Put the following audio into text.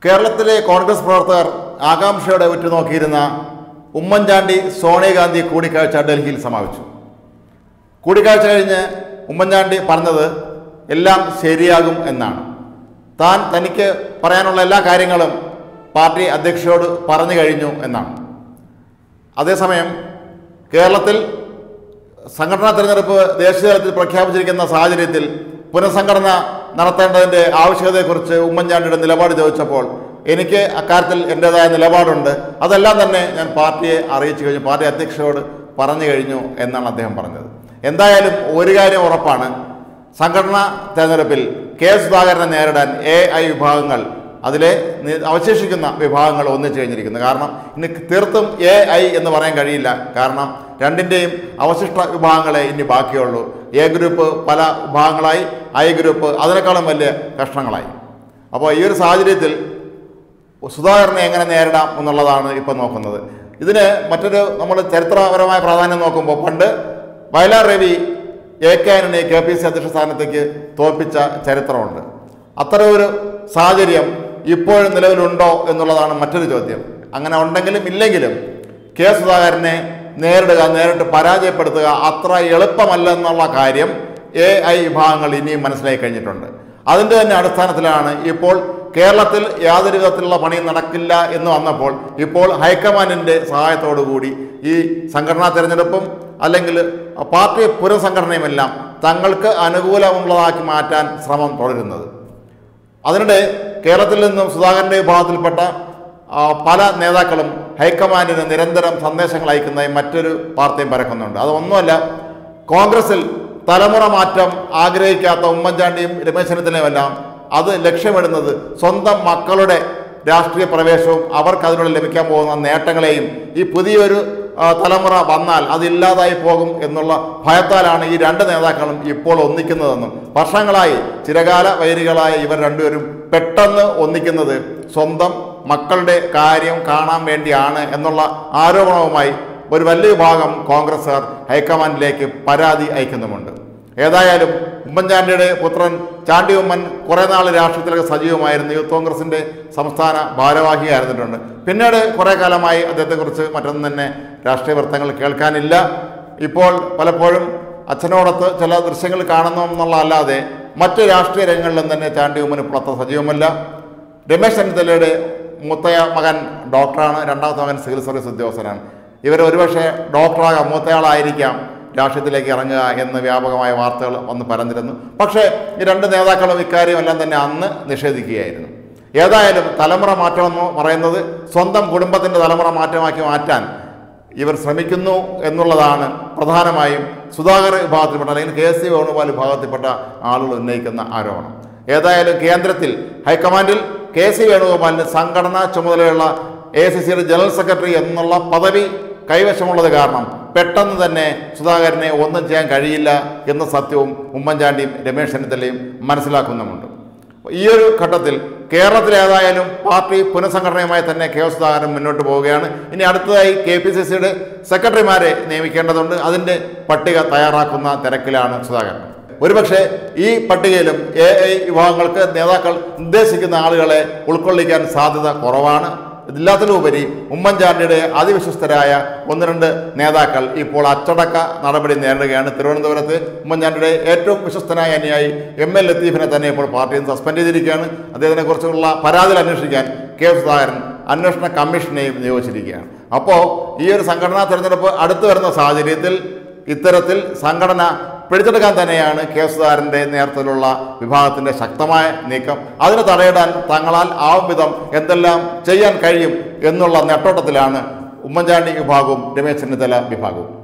കേരളത്തിലെ കോൺഗ്രസ് പ്രവർത്തകർ ആകാംക്ഷയോടെ ഉറ്റുനോക്കിയിരുന്ന ഉമ്മൻചാണ്ടി സോണിയാഗാന്ധി കൂടിക്കാഴ്ച ഡൽഹിയിൽ സമാപിച്ചു കൂടിക്കാഴ്ച കഴിഞ്ഞ് ഉമ്മൻചാണ്ടി പറഞ്ഞത് എല്ലാം ശരിയാകും എന്നാണ് താൻ തനിക്ക് പറയാനുള്ള എല്ലാ കാര്യങ്ങളും പാർട്ടി അധ്യക്ഷയോട് പറഞ്ഞു കഴിഞ്ഞു എന്നാണ് അതേസമയം കേരളത്തിൽ സംഘടനാ തെരഞ്ഞെടുപ്പ് ദേശീയ തലത്തിൽ പ്രഖ്യാപിച്ചിരിക്കുന്ന സാഹചര്യത്തിൽ പുനഃസംഘടന നടത്തേണ്ടതിൻ്റെ ആവശ്യകതയെക്കുറിച്ച് ഉമ്മൻചാണ്ടിയുടെ നിലപാട് ചോദിച്ചപ്പോൾ എനിക്ക് അക്കാര്യത്തിൽ എൻ്റേതായ നിലപാടുണ്ട് അതെല്ലാം തന്നെ ഞാൻ പാർട്ടിയെ അറിയിച്ചു കഴിഞ്ഞു പാർട്ടി അധ്യക്ഷയോട് പറഞ്ഞു കഴിഞ്ഞു എന്നാണ് അദ്ദേഹം പറഞ്ഞത് എന്തായാലും ഒരു കാര്യം ഉറപ്പാണ് സംഘടനാ തെരഞ്ഞെടുപ്പിൽ കെ സുധാകരനെ നേരിടാൻ എ ഐ വിഭാഗങ്ങൾ അതിലെ നി- അവശേഷിക്കുന്ന വിഭാഗങ്ങൾ ഒന്നിച്ചു കഴിഞ്ഞിരിക്കുന്നു കാരണം ഇനി തീർത്തും എ ഐ എന്ന് പറയാൻ കഴിയില്ല കാരണം രണ്ടിൻ്റെയും അവശിഷ്ട വിഭാഗങ്ങളെ ഇനി ബാക്കിയുള്ളൂ എ ഗ്രൂപ്പ് പല വിഭാഗങ്ങളായി ഐ ഗ്രൂപ്പ് അതിനേക്കാളും വലിയ കഷ്ണങ്ങളായി അപ്പോൾ ഈ ഒരു സാഹചര്യത്തിൽ സുധാകരനെ എങ്ങനെ നേരിടാം എന്നുള്ളതാണ് ഇപ്പം നോക്കുന്നത് ഇതിന് മറ്റൊരു നമ്മൾ ചരിത്രപരമായ പ്രാധാന്യം നോക്കുമ്പോൾ പണ്ട് Vayalar Ravi A K Antony K P C അധ്യക്ഷ സ്ഥാനത്തേക്ക് തോൽപ്പിച്ച ചരിത്രമുണ്ട് അത്തരം ഒരു സാഹചര്യം ഇപ്പോഴും നിലവിലുണ്ടോ എന്നുള്ളതാണ് മറ്റൊരു ചോദ്യം അങ്ങനെ ഉണ്ടെങ്കിലും ഇല്ലെങ്കിലും കെ സുധാകരനെ നേരിടുക നേരിട്ട് പരാജയപ്പെടുത്തുക അത്ര എളുപ്പമല്ലെന്നുള്ള കാര്യം എ ഐ വിഭാഗങ്ങൾ ഇനിയും മനസ്സിലാക്കി കഴിഞ്ഞിട്ടുണ്ട് അതിൻ്റെ തന്നെ അടിസ്ഥാനത്തിലാണ് ഇപ്പോൾ കേരളത്തിൽ യാതൊരു വിധത്തിലുള്ള പണിയും നടക്കില്ല എന്ന് വന്നപ്പോൾ ഇപ്പോൾ ഹൈക്കമാൻഡിൻ്റെ സഹായത്തോടു കൂടി ഈ സംഘടനാ തെരഞ്ഞെടുപ്പും അല്ലെങ്കിൽ പാർട്ടി പുനഃസംഘടനയുമെല്ലാം തങ്ങൾക്ക് അനുകൂലമുള്ളതാക്കി മാറ്റാൻ ശ്രമം തുടരുന്നത് അതിനിടെ കേരളത്തിൽ നിന്നും സുധാകരൻ്റെ വിഭാഗത്തിൽപ്പെട്ട ആ, പല നേതാക്കളും ഹൈക്കമാൻഡിന് നിരന്തരം സന്ദേശങ്ങൾ അയക്കുന്നതായി മറ്റൊരു വാർത്തയും പരക്കുന്നുണ്ട് അതൊന്നുമല്ല കോൺഗ്രസിൽ തലമുറ മാറ്റം ആഗ്രഹിക്കാത്ത ഉമ്മൻചാണ്ടിയും രമേശ് ചെന്നിത്തലയുമെല്ലാം അത് ലക്ഷ്യമിടുന്നത് സ്വന്തം മക്കളുടെ രാഷ്ട്രീയ പ്രവേശവും അവർക്ക് അതിലൂടെ ലഭിക്കാൻ പോകുന്ന നേട്ടങ്ങളെയും ഈ പുതിയൊരു ആ, തലമുറ വന്നാൽ അതില്ലാതായി പോകും എന്നുള്ള ഭയത്താലാണ് ഈ രണ്ട് നേതാക്കളും ഇപ്പോൾ ഒന്നിക്കുന്നതെന്നും വർഷങ്ങളായി ചിരകാല വൈരികളായ ഇവർ രണ്ടുപേരും പെട്ടെന്ന് ഒന്നിക്കുന്നത് സ്വന്തം മക്കളുടെ കാര്യം കാണാൻ വേണ്ടിയാണ് എന്നുള്ള ആരോപണവുമായി ഒരു വലിയ വിഭാഗം കോൺഗ്രസ്സുകാർ ഹൈക്കമാൻഡിലേക്ക് പരാതി അയക്കുന്നുമുണ്ട് ഏതായാലും ഉമ്മൻചാണ്ടിയുടെ പുത്രൻ ചാണ്ടി ഉമ്മൻ കുറേ നാൾ രാഷ്ട്രീയത്തിലൊക്കെ സജീവമായിരുന്നു യൂത്ത് കോൺഗ്രസിൻ്റെ സംസ്ഥാന ഭാരവാഹിയായിരുന്നിട്ടുണ്ട് പിന്നീട് കുറേ കാലമായി അദ്ദേഹത്തെക്കുറിച്ച് മറ്റൊന്നും തന്നെ രാഷ്ട്രീയ വൃത്തങ്ങൾ കേൾക്കാനില്ല ഇപ്പോൾ പലപ്പോഴും അച്ഛനോടൊത്ത് ചില ദൃശ്യങ്ങൾ കാണുന്നു എന്നുള്ളതല്ലാതെ മറ്റ് രാഷ്ട്രീയ രംഗങ്ങളിലും തന്നെ ചാണ്ടി ഉമ്മൻ ഇപ്പോൾ അത്ര സജീവമല്ല രമേശ് ചെന്നിത്തലയുടെ മൂത്തയ മകൻ ഡോക്ടറാണ് രണ്ടാമത്തെ മകൻ സിവിൽ സർവീസ് ഉദ്യോഗസ്ഥനാണ് ഇവർ ഒരുപക്ഷെ ഡോക്ടറാകാം മൂത്തയാളായിരിക്കാം രാഷ്ട്രീയത്തിലേക്ക് ഇറങ്ങുക എന്ന് വ്യാപകമായ വാർത്തകൾ വന്ന് പരന്നിരുന്നു പക്ഷേ ഈ രണ്ട് നേതാക്കളും ഇക്കാര്യം എല്ലാം തന്നെ അന്ന് നിഷേധിക്കുകയായിരുന്നു ഏതായാലും തലമുറ മാറ്റമെന്ന് പറയുന്നത് സ്വന്തം കുടുംബത്തിൻ്റെ തലമുറ മാറ്റമാക്കി മാറ്റാൻ ഇവർ ശ്രമിക്കുന്നു എന്നുള്ളതാണ് പ്രധാനമായും സുധാകർ വിഭാഗത്തിൽപ്പെട്ട അല്ലെങ്കിൽ കെ സി വേണുഗോപാൽ വിഭാഗത്തിൽപ്പെട്ട ആളുകൾ ഉന്നയിക്കുന്ന ആരോപണം ഏതായാലും കേന്ദ്രത്തിൽ ഹൈക്കമാൻഡിൽ കെ സി വേണുഗോപാലിന് സംഘടനാ ചുമതലയുള്ള എ സി സിയുടെ ജനറൽ സെക്രട്ടറി എന്നുള്ള പദവി കൈവശമുള്ളത് കാരണം പെട്ടെന്ന് തന്നെ സുധാകരനെ ഒന്നും ചെയ്യാൻ കഴിയില്ല എന്ന സത്യവും ഉമ്മൻചാണ്ടിയും രമേശ് ചെന്നിത്തലയും മനസ്സിലാക്കുന്നുമുണ്ട് ഈ ഒരു ഘട്ടത്തിൽ കേരളത്തിൽ ഏതായാലും പാർട്ടി പുനഃസംഘടനയുമായി തന്നെ കെ എസ് സുധാകരൻ മുന്നോട്ട് പോവുകയാണ് ഇനി അടുത്തതായി കെ പി സി സിയുടെ സെക്രട്ടറിമാരെ നിയമിക്കേണ്ടതുണ്ട് അതിൻ്റെ പട്ടിക തയ്യാറാക്കുന്ന തിരക്കിലാണ് സുധാകരൻ ഒരുപക്ഷെ ഈ പട്ടികയിലും എ ഐ വിഭാഗങ്ങൾക്ക് നേതാക്കൾ നിർദ്ദേശിക്കുന്ന ആളുകളെ ഉൾക്കൊള്ളിക്കാൻ സാധ്യത കുറവാണ് ഇതില്ലാത്തതിലുപരി ഉമ്മൻചാണ്ടിയുടെ അതിവിശ്വസ്തരായ ഒന്ന് രണ്ട് നേതാക്കൾ ഇപ്പോൾ അച്ചടക്ക നടപടി നേരിടുകയാണ് തിരുവനന്തപുരത്ത് ഉമ്മൻചാണ്ടിയുടെ ഏറ്റവും വിശ്വസ്തനായ അനുയായി എം എൽ ലത്തീഫിനെ തന്നെ ഇപ്പോൾ പാർട്ടിയിൽ നിന്ന് സസ്പെൻഡ് ചെയ്തിരിക്കുകയാണ് അദ്ദേഹത്തിനെ കുറിച്ചുള്ള പരാതികൾ അന്വേഷിക്കാൻ കെ സുധാകരൻ അന്വേഷണ കമ്മീഷനെയും നിയോഗിച്ചിരിക്കുകയാണ് അപ്പോൾ ഈ ഒരു സംഘടനാ തെരഞ്ഞെടുപ്പ് അടുത്തു വരുന്ന സാഹചര്യത്തിൽ ഇത്തരത്തിൽ സംഘടന പിടിച്ചെടുക്കാൻ തന്നെയാണ് കെ സുധാകരൻ്റെ നേതൃത്വത്തിലുള്ള വിഭാഗത്തിൻ്റെ ശക്തമായ നീക്കം അതിന് തടയിടാൻ തങ്ങളാൽ ആവും വിധം എന്തെല്ലാം ചെയ്യാൻ കഴിയും എന്നുള്ള നെട്ടോട്ടത്തിലാണ് ഉമ്മൻചാണ്ടി വിഭാഗവും രമേശ് ചെന്നിത്തല വിഭാഗവും